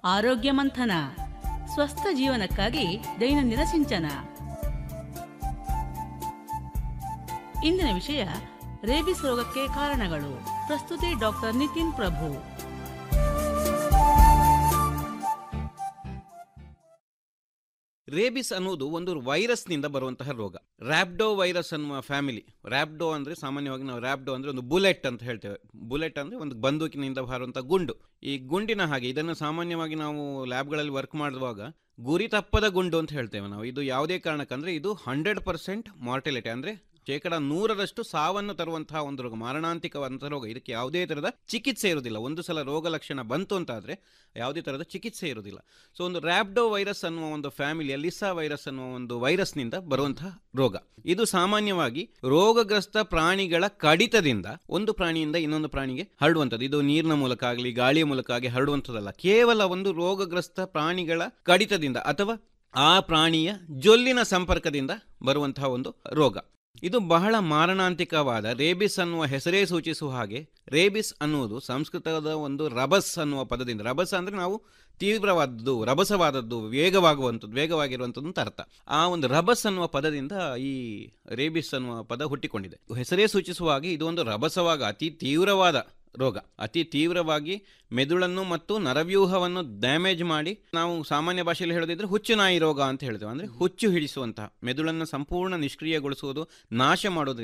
ಆರೋಗ್ಯ ಮಂಥನ ಸ್ವಸ್ಥ ಜೀವನಕ್ಕಾಗಿ ದೈನಂದಿನ ಸಿಂಚನ ಇಂದಿನ ವಿಷಯ ರೇಬಿಸ್ ರೋಗಕ್ಕೆ ಕಾರಣಗಳು ಪ್ರಸ್ತುತಿ ಡಾಕ್ಟರ್ ನಿತಿನ್ ಪ್ರಭು ರೇಬಿಸ್ ಅನ್ನುವುದು ಒಂದು ವೈರಸ್ನಿಂದ ಬರುವಂತಹ ರೋಗ ರ್ಯಾಬ್ಡೋ ವೈರಸ್ ಅನ್ನುವ ಫ್ಯಾಮಿಲಿ ರ್ಯಾಬ್ಡೋ ಅಂದರೆ ಸಾಮಾನ್ಯವಾಗಿ ನಾವು ರ್ಯಾಬ್ಡೋ ಅಂದರೆ ಒಂದು ಬುಲೆಟ್ ಅಂತ ಹೇಳ್ತೇವೆ ಬುಲೆಟ್ ಅಂದರೆ ಒಂದು ಬಂದೂಕಿನಿಂದ ಬಾರುವಂಥ ಗುಂಡು ಈ ಗುಂಡಿನ ಹಾಗೆ ಇದನ್ನು ಸಾಮಾನ್ಯವಾಗಿ ನಾವು ಲ್ಯಾಬ್ಗಳಲ್ಲಿ ವರ್ಕ್ ಮಾಡುವಾಗ ಗುರಿ ತಪ್ಪದ ಗುಂಡು ಅಂತ ಹೇಳ್ತೇವೆ ನಾವು ಇದು ಯಾವುದೇ ಕಾರಣಕ್ಕಂದ್ರೆ ಇದು ಹಂಡ್ರೆಡ್ ಪರ್ಸೆಂಟ್ ಮಾರ್ಟಿಲಿಟಿ ಅಂದರೆ ಶೇಕಡ ನೂರರಷ್ಟು ಸಾವನ್ನು ತರುವಂತಹ ಒಂದು ರೋಗ ಮಾರಣಾಂತಿಕವಾದಂತಹ ರೋಗ ಇದಕ್ಕೆ ಯಾವುದೇ ಥರದ ಚಿಕಿತ್ಸೆ ಇರುವುದಿಲ್ಲ ಒಂದು ಸಲ ರೋಗ ಲಕ್ಷಣ ಬಂತು ಅಂತಾದರೆ ಯಾವುದೇ ಥರದ ಚಿಕಿತ್ಸೆ ಇರುವುದಿಲ್ಲ ಸೊ ಒಂದು ರ್ಯಾಬ್ಡೋ ವೈರಸ್ ಅನ್ನುವ ಒಂದು ಫ್ಯಾಮಿಲಿಯ ಲಿಸಾ ವೈರಸ್ ಅನ್ನುವ ಒಂದು ವೈರಸ್ನಿಂದ ಬರುವಂತಹ ರೋಗ ಇದು ಸಾಮಾನ್ಯವಾಗಿ ರೋಗಗ್ರಸ್ತ ಪ್ರಾಣಿಗಳ ಕಡಿತದಿಂದ ಒಂದು ಪ್ರಾಣಿಯಿಂದ ಇನ್ನೊಂದು ಪ್ರಾಣಿಗೆ ಹರಡುವಂಥದ್ದು ಇದು ನೀರಿನ ಮೂಲಕ ಆಗಲಿ ಗಾಳಿಯ ಮೂಲಕ ಆಗಿ ಹರಡುವಂಥದ್ದಲ್ಲ ಕೇವಲ ಒಂದು ರೋಗಗ್ರಸ್ತ ಪ್ರಾಣಿಗಳ ಕಡಿತದಿಂದ ಅಥವಾ ಆ ಪ್ರಾಣಿಯ ಜೊಲ್ಲಿನ ಸಂಪರ್ಕದಿಂದ ಬರುವಂತಹ ಒಂದು ರೋಗ ಇದು ಬಹಳ ಮಾರಣಾಂತಿಕವಾದ ರೇಬಿಸ್ ಅನ್ನುವ ಹೆಸರೇ ಸೂಚಿಸುವ ಹಾಗೆ ರೇಬಿಸ್ ಅನ್ನುವುದು ಸಂಸ್ಕೃತದ ಒಂದು ರಭಸ್ ಅನ್ನುವ ಪದದಿಂದ ರಭಸ ಅಂದರೆ ನಾವು ತೀವ್ರವಾದದ್ದು ರಭಸವಾದದ್ದು ವೇಗವಾಗುವಂಥದ್ದು ವೇಗವಾಗಿರುವಂಥದ್ದು ಅಂತ ಅರ್ಥ ಆ ಒಂದು ರಭಸ್ ಅನ್ನುವ ಪದದಿಂದ ಈ ರೇಬಿಸ್ ಅನ್ನುವ ಪದ ಹುಟ್ಟಿಕೊಂಡಿದೆ ಹೆಸರೇ ಸೂಚಿಸುವ ಹಾಗೆ ಇದು ಒಂದು ರಭಸವಾಗ ಅತಿ ತೀವ್ರವಾದ ರೋಗ ಅತಿ ತೀವ್ರವಾಗಿ ಮೆದುಳನ್ನು ಮತ್ತು ನರವ್ಯೂಹವನ್ನು ಡ್ಯಾಮೇಜ್ ಮಾಡಿ ನಾವು ಸಾಮಾನ್ಯ ಭಾಷೆಯಲ್ಲಿ ಹೇಳೋದಿದ್ರೆ ಹುಚ್ಚು ನಾಯಿ ರೋಗ ಅಂತ ಹೇಳ್ತೇವೆ ಅಂದರೆ ಹುಚ್ಚು ಹಿಡಿಸುವಂತಹ ಮೆದುಳನ್ನು ಸಂಪೂರ್ಣ ನಿಷ್ಕ್ರಿಯಗೊಳಿಸುವುದು ನಾಶ ಮಾಡೋದ್ರಿಂದ